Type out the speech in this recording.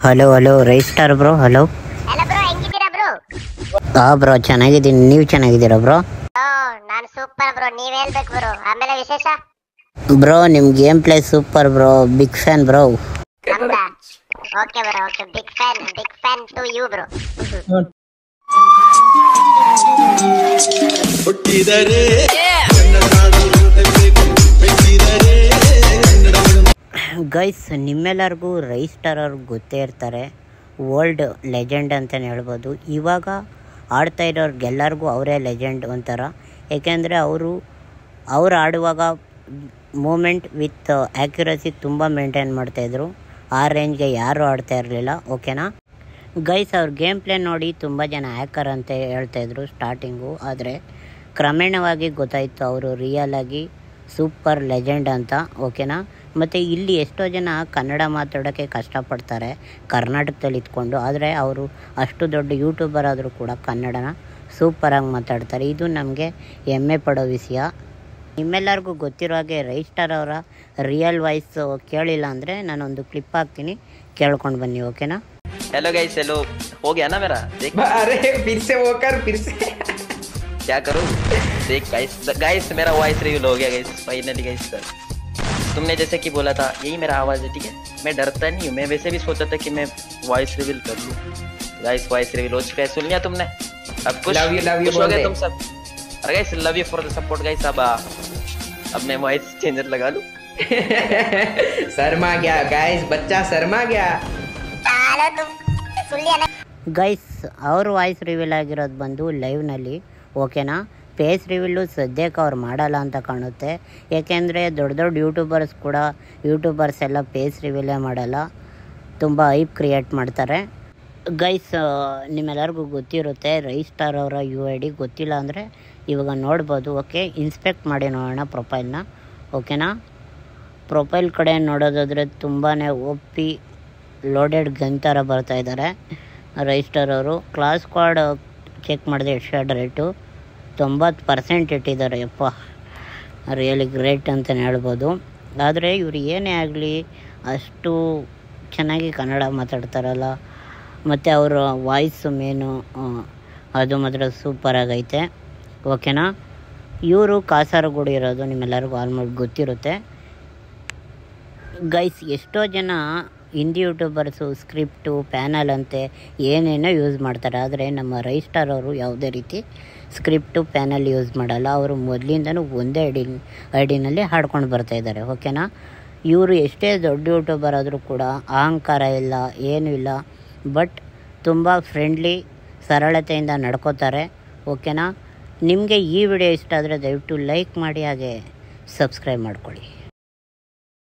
Hello hello Raistar bro hello ಎಲ್ಲ bro ಹೆಂಗಿದ್ದೀರಾ bro ಹಾ ಬ್ರೋ ಚೆನ್ನಾಗಿದ್ದೀನಿ ನೀವು ಚೆನ್ನಾಗಿದ್ದೀರಾ ಬ್ರೋ ಓ ನಾನು ಸೂಪರ್ ಬ್ರೋ ನೀವ್ ಹೇಳ್ಬೇಕು ಬ್ರೋ ಆಮೇಲೆ ವಿಶೇಷ ಬ್ರೋ ನಿಮ್ಮ game play super bro big fan bro ನಮ್ದಾ okay bro okay big fan big fan to you bro ಹುಟ್ಟಿದರೆ ಕನ್ನಡ ನಾಡು ಹುಟ್ಟಬೇಕು ಬೆಳೆಸಿದರೆ ಕನ್ನಡ ಗೈಸ್ ನಿಮ್ಮೆಲ್ಲರಿಗೂ ರೈಸ್ಟಾರ್ ಅವ್ರಿಗೆ ಗೊತ್ತೇ ಇರ್ತಾರೆ ಓಲ್ಡ್ ಲೆಜೆಂಡ್ ಅಂತಲೇ ಹೇಳ್ಬೋದು ಇವಾಗ ಆಡ್ತಾ ಇರೋರ್ಗೆಲ್ಲರಿಗೂ ಅವರೇ ಲೆಜೆಂಡ್ ಒಂಥರ ಏಕೆಂದರೆ ಅವರು ಅವ್ರು ಆಡುವಾಗ ಮೂಮೆಂಟ್ ವಿತ್ ಆ್ಯಕ್ಯುರಸಿ ತುಂಬ ಮೇಂಟೈನ್ ಮಾಡ್ತಾಯಿದ್ರು ಆ ರೇಂಜ್ಗೆ ಯಾರೂ ಆಡ್ತಾ ಇರಲಿಲ್ಲ ಓಕೆನಾ ಗೈಸ್ ಅವ್ರ ಗೇಮ್ ಪ್ಲೇ ನೋಡಿ ತುಂಬ ಜನ ಹ್ಯಾಕರ್ ಅಂತ ಹೇಳ್ತಾಯಿದ್ರು ಸ್ಟಾರ್ಟಿಂಗು ಆದರೆ ಕ್ರಮೇಣವಾಗಿ ಗೊತ್ತಾಯಿತು ಅವರು ರಿಯಲ್ ಆಗಿ ಸೂಪರ್ ಲೆಜೆಂಡ್ ಅಂತ ಓಕೆನಾ ಮತ್ತು ಇಲ್ಲಿ ಎಷ್ಟೋ ಜನ ಕನ್ನಡ ಮಾತಾಡೋಕ್ಕೆ ಕಷ್ಟಪಡ್ತಾರೆ ಕರ್ನಾಟಕದಲ್ಲಿ ಇದ್ಕೊಂಡು ಆದರೆ ಅವರು ಅಷ್ಟು ದೊಡ್ಡ ಯೂಟ್ಯೂಬರ್ ಆದರೂ ಕೂಡ ಕನ್ನಡನ ಸೂಪರಾಗಿ ಮಾತಾಡ್ತಾರೆ ಇದು ನಮಗೆ ಹೆಮ್ಮೆ ಪಡೋ ವಿಷಯ ನಿಮ್ಮೆಲ್ಲರಿಗೂ ಗೊತ್ತಿರೋ ಹಾಗೆ ರೈಸ್ಟಾರ್ ಅವರ ರಿಯಲ್ ವಾಯ್ಸ್ ಕೇಳಿಲ್ಲ ಅಂದರೆ ನಾನೊಂದು ಕ್ಲಿಪ್ ಹಾಕ್ತೀನಿ ಕೇಳ್ಕೊಂಡು ಬನ್ನಿ ಓಕೆನಾ हेलो गाइस हेलो हो गया ना मेरा देख अरे फिर से वो कर फिर से क्या करूं देख गाइस गाइस मेरा वॉइस रिवील हो गया गाइस फाइनली गाइस तुमने जैसे कि बोला था यही मेरा आवाज है ठीक है मैं डरता नहीं हूँ मैं वैसे भी सोचा था कि मैं वॉइस रिवील कर लूँ गाइस वॉइस रिवील हो चुका है सुन लिया तुमने अब कुछ Love you, love you खुश हो बोल गए दे। तुम सब अरे guys love you for the support guys अब आ, अब मैं वॉइस चेंजर लगा लूँ शर्मा गया गाइस बच्चा शर्मा गया ಚಾಲೋ ತುಮ್ ಸುಳ್ಳಿ ಗೈಸ್ ಅವ್ರ ವಾಯ್ಸ್ ರಿವೀಲ್ ಆಗಿರೋದು ಬಂದು ಲೈವ್ನಲ್ಲಿ ಓಕೆನಾ ಫೇಸ್ ರಿವೀಲು ಸದ್ಯಕ್ಕೆ ಅವ್ರು ಮಾಡಲ್ಲ ಅಂತ ಕಾಣುತ್ತೆ ಏಕೆಂದರೆ ದೊಡ್ಡ ದೊಡ್ಡ ಯೂಟ್ಯೂಬರ್ಸ್ ಕೂಡ ಯೂಟ್ಯೂಬರ್ಸ್ ಎಲ್ಲ ಫೇಸ್ ರಿವೀಲೇ ಮಾಡಲ್ಲ ತುಂಬ ಐಪ್ ಕ್ರಿಯೇಟ್ ಮಾಡ್ತಾರೆ ಗೈಸ್ ನಿಮ್ಮೆಲ್ಲರಿಗೂ ಗೊತ್ತಿರುತ್ತೆ ರೈಸ್ಟಾರ್ ಅವರ ಯು ಐ ಡಿ ಗೊತ್ತಿಲ್ಲ ಅಂದರೆ ಇವಾಗ ನೋಡ್ಬೋದು ಓಕೆ ಇನ್ಸ್ಪೆಕ್ಟ್ ಮಾಡಿ ನೋಡೋಣ ಪ್ರೊಫೈಲ್ನ ಓಕೆನಾ ಪ್ರೊಫೈಲ್ ಕಡೆ ನೋಡೋದಾದರೆ ತುಂಬಾ ಒಪ್ಪಿ ಲೋಡೆಡ್ ಗನ್ ಥರ ಬರ್ತಾ ಇದ್ದಾರೆ ರೈಸ್ಟರ್ ಅವರು ಕ್ಲಾಸ್ ಕಾರ್ಡ್ ಚೆಕ್ ಮಾಡಿದೆ ಹೆಡ್ ರೇಟು ತೊಂಬತ್ತು ಪರ್ಸೆಂಟ್ ಇಟ್ಟಿದ್ದಾರೆ ಯಪ್ಪ ರಿಯಲಿ ಗ್ರೇಟ್ ಅಂತಲೇ ಹೇಳ್ಬೋದು ಆದರೆ ಇವ್ರು ಏನೇ ಆಗಲಿ ಅಷ್ಟು ಚೆನ್ನಾಗಿ ಕನ್ನಡ ಮಾತಾಡ್ತಾರಲ್ಲ ಮತ್ತು ಅವರ ವಾಯ್ಸು ಮೇನು ಅದು ಮಾತ್ರ ಸೂಪರಾಗೈತೆ ಓಕೆನಾ ಇವರು ಕಾಸರಗೋಡು ಇರೋದು ನಿಮ್ಮೆಲ್ಲರಿಗೂ ಆಲ್ಮೋಸ್ಟ್ ಗೊತ್ತಿರುತ್ತೆ ಗೈಸ್ ಎಷ್ಟೋ ಜನ ಹಿಂದಿ ಯೂಟ್ಯೂಬರ್ಸು ಸ್ಕ್ರಿಪ್ಟು ಪ್ಯಾನಲ್ ಅಂತೆ ಏನೇನೋ ಯೂಸ್ ಮಾಡ್ತಾರೆ ಆದರೆ ನಮ್ಮ ರೈಸ್ಟಾರ್ ಅವರು ಯಾವುದೇ ರೀತಿ ಸ್ಕ್ರಿಪ್ಟು ಪ್ಯಾನಲ್ ಯೂಸ್ ಮಾಡಲ್ಲ ಅವರು ಮೊದಲಿಂದನೂ ಒಂದೇ ಐಡಿ ಐಡಿನಲ್ಲಿ ಹಾಡ್ಕೊಂಡು ಬರ್ತಾಯಿದ್ದಾರೆ ಓಕೆನಾ ಇವರು ಎಷ್ಟೇ ದೊಡ್ಡ ಯೂಟ್ಯೂಬರ್ ಆದರೂ ಕೂಡ ಅಹಂಕಾರ ಇಲ್ಲ ಏನೂ ಇಲ್ಲ ಬಟ್ ತುಂಬ ಫ್ರೆಂಡ್ಲಿ ಸರಳತೆಯಿಂದ ನಡ್ಕೋತಾರೆ ಓಕೆನಾ ನಿಮಗೆ ಈ ವಿಡಿಯೋ ಇಷ್ಟ ಆದರೆ ದಯವಿಟ್ಟು ಲೈಕ್ ಮಾಡಿ ಹಾಗೆ ಸಬ್ಸ್ಕ್ರೈಬ್ ಮಾಡ್ಕೊಳ್ಳಿ